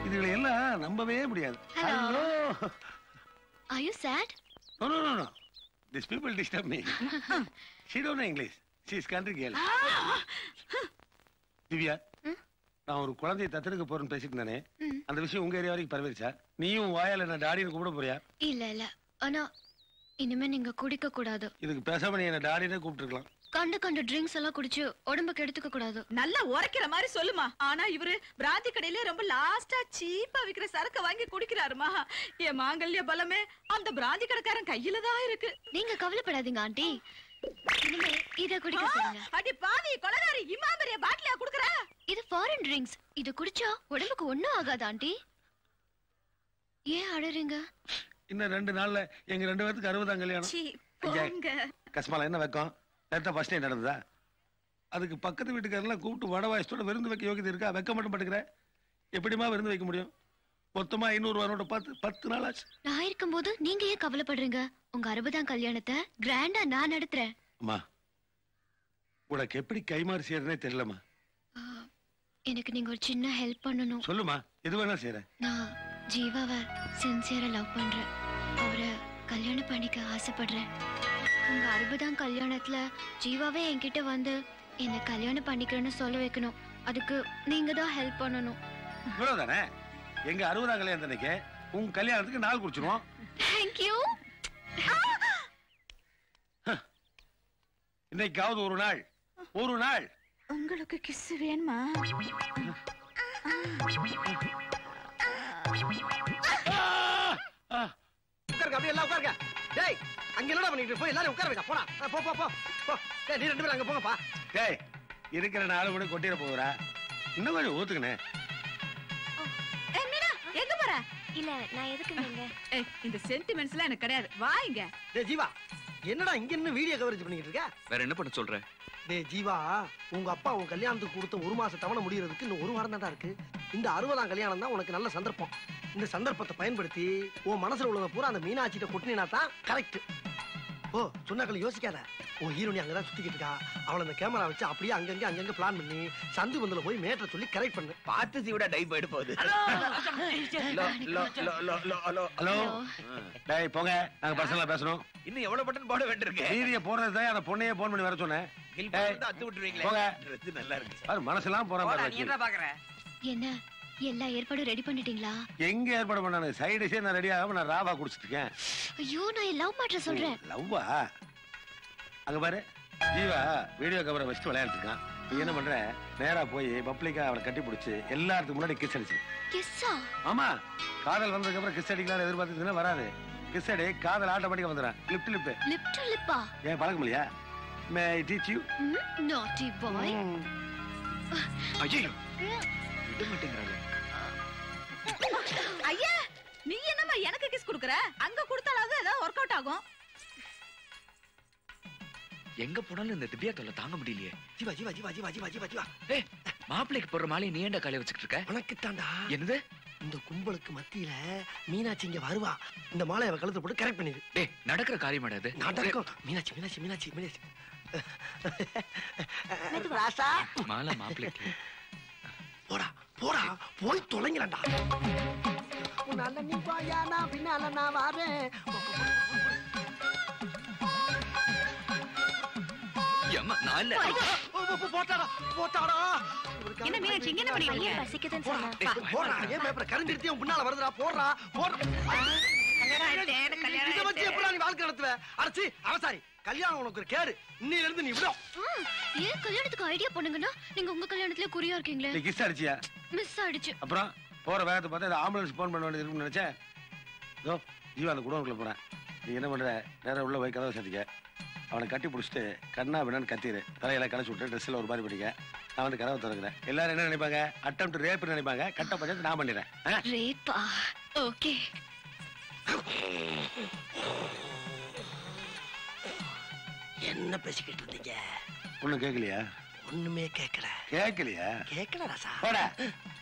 இதுகளை எல்லாம் நம்பவே முடியாது Hello. Hello Are you sad? No no no no this people disturb me she don't know English she is country girl Divya நான் ஒரு குழந்தையை தத்தெடுக்க போறேன்னு பேசிட்டு இருந்தானே ம். அந்த விஷயம் உங்க ஏரியா வரைக்கும் பரவிருச்சா நீயும் உன் வாயால என்ன டாடின்னு கூப்பிட போறியா இல்ல இல்ல ஆனா இனிமே நீங்க குடிக்க கூடாது இதுக்கு பேசாம நீ என்ன டாடினே கூப்பிட்டுருக்கலாம் கண்டு கண்டு ட்ரிங்க்ஸ் எல்லாம் குடிச்சு உடம்புக்கு எடுத்துக்க கூடாது நல்லா உரைக்கிற மாதிரி சொல்லுமா ஆனா இவரு பிராந்தி கடையில ரொம்ப லாஸ்டா சீப்பா விக்கிற சரக்க வாங்கி குடிக்கிறாருமா என் மாங்கல்ய பலமே அந்த பிராந்தி கடைக்காரன் கையில தான் இருக்கு நீங்க கவலைப்படாதீங்க ஆண்டி இனிமே இத குடிக்க சொல்லுங்க அடி பாவி கொலகாரி இம்மா பெரிய பாட்டிலியா குடுக்குற இது ஃபாரின் ட்ரிங்க்ஸ் இது குடிச்சா உடம்புக்கு ஒண்ணும் ஆகாது ஆண்டி ஏன் அழறீங்க இன்னும் ரெண்டு நாள்ல எங்க ரெண்டு பேத்துக்கு அறுபதாம் கல்யாணம் சீ ஐயா, போங்க கஸ்மால என்ன வைக்கும் நேரத்தா ஃபர்ஸ்ட் டைம் நடந்ததா அதுக்கு பக்கத்து வீட்டுக்காரெல்லாம் கூப்பிட்டு வட வாயசத்தோட விருந்து வைக்க யோகியது இருக்கா வைக்க மட்டும் பட்டுக்கிற எப்படிமா விருந்து வைக்க முடியும் மொத்தமா ஐநூறு ரூபா நோட்டு பத்து பத்து நாள் ஆச்சு நான் இருக்கும்போது நீங்க ஏன் கவலைப்படுறீங்க உங்க அறுபதாம் கல்யாணத்தை கிராண்டா நான் நடத்துறேன் அம்மா உனக்கு எப்படி கைமாறு செய்யறதுனே தெரியலம்மா ஆ, எனக்கு நீங்க ஒரு சின்ன ஹெல்ப் பண்ணணும் சொல்லுமா எது வேணா செய்யறேன் நான் ஜீவாவை சின்சியரா லவ் பண்றேன் அவரை கல்யாணம் பண்ணிக்க ஆசைப்படுறேன் உங்க அறுபதாம் கல்யாணத்துல ஜீவாவே என்கிட்ட வந்து என்ன கல்யாணம் பண்ணிக்கிறேன்னு சொல்ல வைக்கணும் அதுக்கு நீங்க தான் ஹெல்ப் பண்ணணும் இவ்வளவுதானே எங்க அறுபதாம் கல்யாணம் அன்னைக்கு உன் கல்யாணத்துக்கு நாள் குறிச்சிருவோம் தேங்க்யூ இன்னைக்காவது ஒரு நாள் ஒரு நாள் உங்களுக்கு கிஸ் வேணுமா ஆ, உட்காருங்க அப்படியே எல்லாம் உட்காருங்க டேய் அங்க என்னடா பண்ணிட்டு இருக்க? போய் எல்லாரும் உட்கார வைக்க போடா ஆ, போ போ போ போ டேய் நீ ரெண்டு பேரும் அங்க போங்கப்பா டேய் இருக்கிற நாலு மணி கொட்டிட போகிறா இன்னும் கொஞ்சம் ஊத்துக்கணே ஏய், மீனா எங்க போற இல்ல நான் எதுக்கு நீங்க ஏய், இந்த சென்டிமெண்ட்ஸ் எல்லாம் எனக்கு கிடையாது வாங்க டேய் ஜீவா என்னடா இங்க இன்னும் வீடியோ கவரேஜ் பண்ணிட்டு இருக்க வேற என்ன பண்ண சொல்ற டேய் ஜீவா உங்க அப்பா உன் கல்யாணத்துக்கு கொடுத்த ஒரு மாச தவணை முடியறதுக்கு இன்னும் ஒரு வாரம் தான் இருக்கு இந்த அறுபதாம் கல்யாணம் தான் உனக்கு நல்ல சந்தர்ப்பம் இந்த சந்தர்ப்பத்தை பயன்படுத்தி உன் மனசுல உள்ளத பூரா அந்த மீனாட்சிட்ட கொட்டினா தான் கரெக்ட் ஓ சொன்னாக்கள் யோசிக்காத உன் ஹீரோனி அங்கதான் சுத்திக்கிட்டு இருக்கா அவளை அந்த கேமரா வச்சு அப்படியே அங்கங்க அங்கங்க பிளான் பண்ணி சந்து பந்துல போய் மேட்டரை சொல்லி கரெக்ட் பண்ணு பார்த்து சிவிட டை போயிட்டு போகுது லோ, லோ, லோ, லோ, லோ, லோ. ஹலோ டேய் போங்க நாங்க பர்சனலா பேசணும் இன்னும் எவ்வளவு பட்டன் போட வேண்டியிருக்கு மீதிய போடுறது தான் அந்த பொண்ணையே போன் பண்ணி வர சொன்னேன் கில் டேய், போட்டு அத்து விட்டுருவீங்களே போங்க. Dress நல்லா இருக்கு பாரு, மனசெல்லாம் போற மாதிரி வச்சு. என்ன எல்லா ஏற்பாடும் ரெடி பண்ணிட்டீங்களா எங்க ஏற்பாடு பண்ணானு சைடு நான் ரெடி ஆகாம நான் ராவா குடிச்சிட்டு இருக்கேன் ஐயோ நான் லவ் மாற்ற சொல்றேன் லவ்வா அங்க பாரு ஜீவா வீடியோ கவரை வச்சுட்டு விளையாட்டு இருக்கான் நீ என்ன பண்ற நேரா போய் பப்ளிக்கா அவளை கட்டி பிடிச்சு எல்லாத்துக்கு முன்னாடி கிஸ் அடிச்சு கிஸ்ஸா ஆமா காதல் வந்ததுக்கு அப்புறம் கிஸ் அடிக்கலாம் எதிர்பார்த்துச்சுன்னா வராது கிஸ் அடி காதல் ஆட்டோமேட்டிக்கா வந்துடும் lift lip lip to lip ஏன் பழக்கம் இல்லையா மே டீச் யூ நாட்டி பாய் ஐயோ விட மாட்டேங்கிறாங்க ஐயா நீ என்னம்மா எனக்கு கிஸ் குடுக்குற அங்க கொடுத்தாலாவது ஏதாவது ஒர்க் அவுட் ஆகும் எங்க போனாலும் இந்த திவ்யா தொல்லை தாங்க முடியலையே ஜீவா ஜீவா ஜீவா ஜீவா ஜீவா ஜீவா ஜீவா ஏய் மாப்பிள்ளைக்கு போடுற மாலையை நீ ஏன்டா காலைய வச்சுக்கிட்டு இருக்க உனக்கு தாண்டா என்னது இந்த கும்பலுக்கு மத்தியில மீனாட்சி இங்க வருவா இந்த மாலை அவ கழுத்துல போட்டு கரெக்ட் பண்ணிடு டேய் நடக்கிற காரியமாடா அது நாடகம் மீனாட்சி மீனாட்சி மீனாட்சி மீனாட்சி ராசா மாலை மாப்பிள்ளைக்கு போடா போடா போய் தொலைங்கடா உன்னால நீ போயா நான் பின்னால நான் வரேன் ஏம்மா நான் இல்ல போட்டாடா போட்டாடா என்ன மீனாட்சி இங்க என்ன பண்ணிட்டு இருக்கீங்க பசிக்குதுன்னு போடா சொன்னா போடா ஏன் மேப்பற கரண்ட் எடுத்து உன் பின்னால வருதுடா போடுறா போடுறா இத வச்சு எப்படா நீ வாழ்க்கை நடத்துவ அடச்சி அவசாரி கல்யாணம் உனக்கு ஒரு கேடு இன்னையில இருந்து நீ விடும் ம், ஏன் கல்யாணத்துக்கு ஐடியா பண்ணுங்கன்னா நீங்க உங்க கல்யாணத்துல குறியா இருக்கீங்களே நீ கிஸ் அடிச்சியா மிஸ் ஆயிடுச்சு அப்புறம் போற வேகத்தை பார்த்தா இந்த ஆம்புலன்ஸ் போன் பண்ண வேண்டியது இருக்கும்னு நினைச்சேன் இதோ ஜீவா அந்த குடோனுக்குள்ள போறேன் நீ என்ன பண்ற நேரா உள்ள போய் கதவை சந்திக்க அவனை கட்டி பிடிச்சிட்டு கண்ணா விடான்னு கத்திடு தலையெல்லாம் களைச்சு விட்டு ட்ரெஸ்ஸில் ஒரு மாதிரி பண்ணிக்க நான் வந்து கதவை திறக்கிறேன் எல்லாரும் என்ன நினைப்பாங்க அட்டம் டு ரேப் நினைப்பாங்க கட்ட பட்சத்தை நான் பண்ணிடுறேன் ஆ? ரேப்பா ஓகே என்ன பேசிக்கிட்டு இருந்தீங்க ஒண்ணும் கேட்கலையா ஒண்ணுமே கேட்கல கேட்கலையா கேட்கல ராசா போட